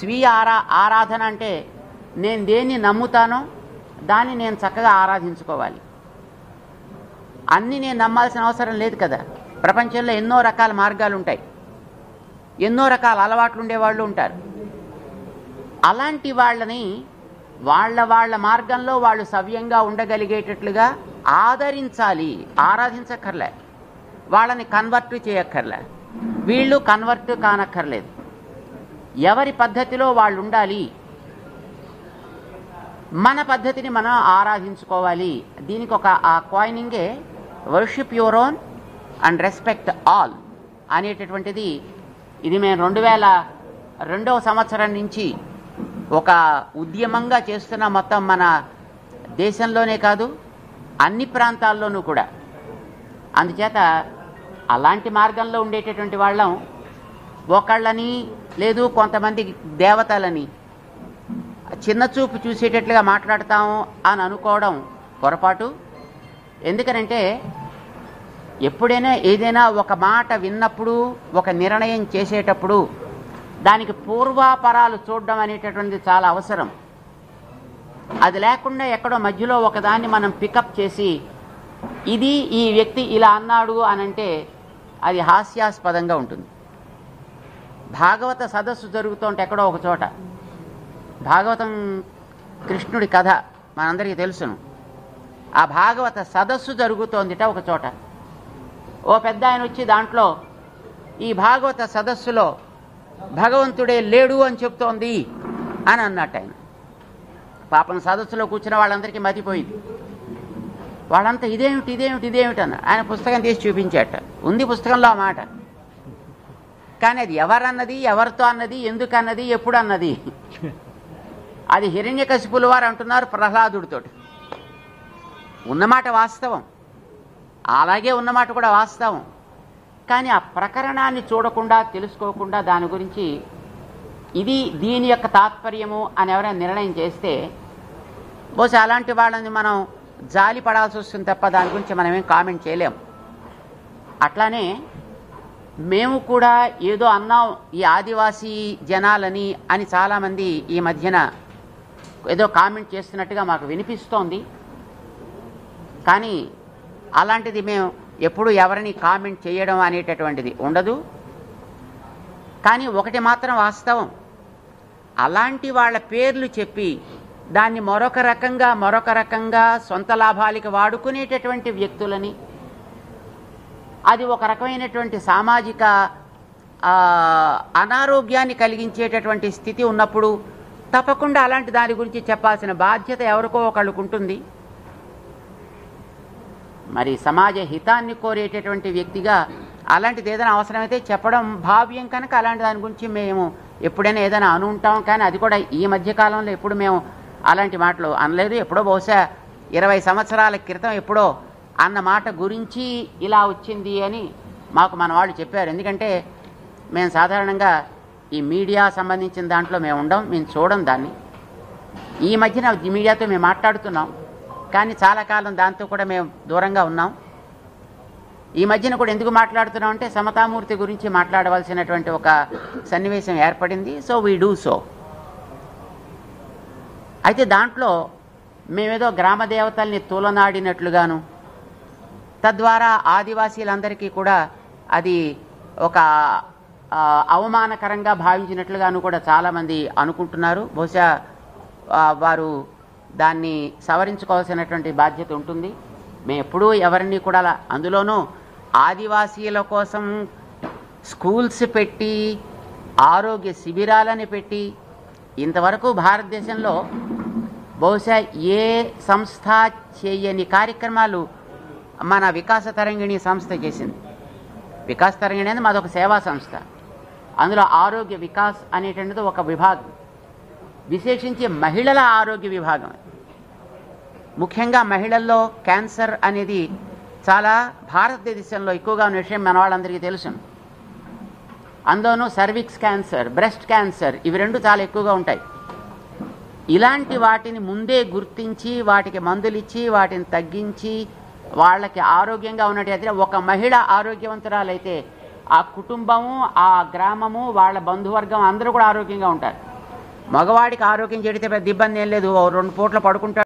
స్వీయ ఆరా ఆరాధన అంటే నేను దేన్ని నమ్ముతానో దాన్ని నేను చక్కగా ఆరాధించుకోవాలి అన్నీ నేను నమ్మాల్సిన అవసరం లేదు కదా ప్రపంచంలో ఎన్నో రకాల మార్గాలు ఉంటాయి ఎన్నో రకాల అలవాట్లు ఉండేవాళ్ళు ఉంటారు అలాంటి వాళ్ళని వాళ్ళ వాళ్ళ మార్గంలో వాళ్ళు సవ్యంగా ఉండగలిగేటట్లుగా ఆదరించాలి ఆరాధించక్కర్లే వాళ్ళని కన్వర్ట్ చేయక్కర్లే వీళ్ళు కన్వర్ట్ కానక్కర్లేదు ఎవరి పద్ధతిలో వాళ్ళు ఉండాలి మన పద్ధతిని మనం ఆరాధించుకోవాలి దీనికి ఒక ఆ కాయినింగే worship your own and respect all అనేటటువంటిది ఇది మేము రెండు వేల రెండవ సంవత్సరం నుంచి ఒక ఉద్యమంగా చేస్తున్న మొత్తం మన దేశంలోనే కాదు అన్ని ప్రాంతాల్లోనూ కూడా అందుచేత అలాంటి మార్గంలో ఉండేటటువంటి వాళ్ళం ఒకళ్ళని లేదు కొంతమంది దేవతలని చిన్న చూపు చూసేటట్లుగా మాట్లాడతాము అని అనుకోవడం పొరపాటు ఎందుకనంటే ఎప్పుడైనా ఏదైనా ఒక మాట విన్నప్పుడు ఒక నిర్ణయం చేసేటప్పుడు దానికి పూర్వాపరాలు చూడడం అనేటటువంటిది చాలా అవసరం అది లేకుండా ఎక్కడో మధ్యలో ఒకదాన్ని మనం పికప్ చేసి ఇది ఈ వ్యక్తి ఇలా అన్నాడు అని అంటే అది హాస్యాస్పదంగా ఉంటుంది భాగవత సదస్సు జరుగుతుంటే ఎక్కడో ఒక చోట భాగవతం కృష్ణుడి కథ మనందరికీ తెలుసును ఆ భాగవత సదస్సు జరుగుతోందిట ఒక చోట ఓ పెద్ద ఆయన వచ్చి దాంట్లో ఈ భాగవత సదస్సులో భగవంతుడే లేడు అని చెప్తోంది అని అన్నట్టు ఆయన పాపం సదస్సులో కూర్చున్న వాళ్ళందరికీ మతిపోయింది వాళ్ళంతా ఇదేమిటి ఇదేమిటి ఇదేమిటి అన్నారు ఆయన పుస్తకం తీసి చూపించాట ఉంది పుస్తకంలో ఆ మాట కానీ అది ఎవరన్నది ఎవరితో అన్నది ఎందుకు అన్నది ఎప్పుడు అన్నది అది హిరణ్యకశిపుల వారు అంటున్నారు ప్రహ్లాదుడితోటి ఉన్నమాట వాస్తవం అలాగే ఉన్నమాట కూడా వాస్తవం కానీ ఆ ప్రకరణాన్ని చూడకుండా తెలుసుకోకుండా దాని గురించి ఇది దీని యొక్క తాత్పర్యము అని ఎవరైనా నిర్ణయం చేస్తే బహుశా అలాంటి వాళ్ళని మనం జాలి పడాల్సి వస్తుంది తప్ప దాని గురించి మనం ఏం కామెంట్ చేయలేం అట్లానే మేము కూడా ఏదో అన్నాం ఈ ఆదివాసీ జనాలని అని చాలామంది ఈ మధ్యన ఏదో కామెంట్ చేస్తున్నట్టుగా మాకు వినిపిస్తోంది కానీ అలాంటిది మేము ఎప్పుడు ఎవరిని కామెంట్ చేయడం అనేటటువంటిది ఉండదు కానీ ఒకటి మాత్రం వాస్తవం అలాంటి వాళ్ళ పేర్లు చెప్పి దాన్ని మరొక రకంగా మరొక రకంగా సొంత లాభాలకి వాడుకునేటటువంటి వ్యక్తులని అది ఒక రకమైనటువంటి సామాజిక ఆ, అనారోగ్యాన్ని కలిగించేటటువంటి స్థితి ఉన్నప్పుడు తప్పకుండా అలాంటి దాని గురించి చెప్పాల్సిన బాధ్యత ఎవరికో ఒకళ్ళకు ఉంటుంది మరి సమాజ హితాన్ని కోరేటటువంటి వ్యక్తిగా అలాంటిది ఏదైనా అవసరమైతే చెప్పడం భావ్యం కనుక అలాంటి దాని గురించి మేము ఎప్పుడైనా ఏదైనా అను ఉంటాం కానీ అది కూడా ఈ మధ్య కాలంలో ఎప్పుడు మేము అలాంటి మాటలు అనలేదు ఎప్పుడో బహుశా ఇరవై సంవత్సరాల క్రితం ఎప్పుడో అన్న మాట గురించి ఇలా వచ్చింది అని మాకు మన వాళ్ళు చెప్పారు ఎందుకంటే మేము సాధారణంగా ఈ మీడియా సంబంధించిన దాంట్లో మేము ఉండం మేము చూడం దాన్ని ఈ మధ్యన ఈ మీడియాతో మేము మాట్లాడుతున్నాం కానీ చాలా కాలం దాంతో కూడా మేము దూరంగా ఉన్నాం ఈ మధ్యన కూడా ఎందుకు మాట్లాడుతున్నాం అంటే సమతామూర్తి గురించి మాట్లాడవలసినటువంటి ఒక సన్నివేశం ఏర్పడింది సో వీ డూ సో అయితే దాంట్లో మేమేదో గ్రామ దేవతల్ని తూలనాడినట్లుగాను తద్వారా ఆదివాసీలందరికీ కూడా అది ఒక ఆ, అవమానకరంగా భావించినట్లుగాను కూడా చాలామంది అనుకుంటున్నారు బహుశా ఆ, వారు దాన్ని సవరించుకోవాల్సినటువంటి బాధ్యత ఉంటుంది మేము ఎప్పుడూ ఎవరిని కూడా అలా అందులోనూ ఆదివాసీల కోసం స్కూల్స్ పెట్టి ఆరోగ్య శిబిరాలని పెట్టి ఇంతవరకు భారతదేశంలో బహుశా ఏ సంస్థ చేయని కార్యక్రమాలు మన వికాస తరంగిణి సంస్థ చేసింది వికాస్ తరంగిణి అనేది మాదొక సేవా సంస్థ అందులో ఆరోగ్య వికాస్ అనేటువంటిది ఒక విభాగం విశేషించి మహిళల ఆరోగ్య విభాగం ముఖ్యంగా మహిళల్లో క్యాన్సర్ అనేది చాలా భారతదేశంలో ఎక్కువగా ఉన్న విషయం మన వాళ్ళందరికీ తెలుసు అందులోనూ సర్విక్స్ క్యాన్సర్ బ్రెస్ట్ క్యాన్సర్ ఇవి రెండు చాలా ఎక్కువగా ఉంటాయి ఇలాంటి వాటిని ముందే గుర్తించి వాటికి మందులిచ్చి వాటిని తగ్గించి వాళ్ళకి ఆరోగ్యంగా ఉన్నట్టయితే ఒక మహిళ ఆరోగ్యవంతురాలైతే ఆ కుటుంబము ఆ గ్రామము వాళ్ళ బంధువర్గం అందరూ కూడా ఆరోగ్యంగా ఉంటారు మగవాడికి ఆరోగ్యం చెడితే పెద్ద ఇబ్బంది ఏం లేదు ఓ రెండు పూట్ల పడుకుంటాడు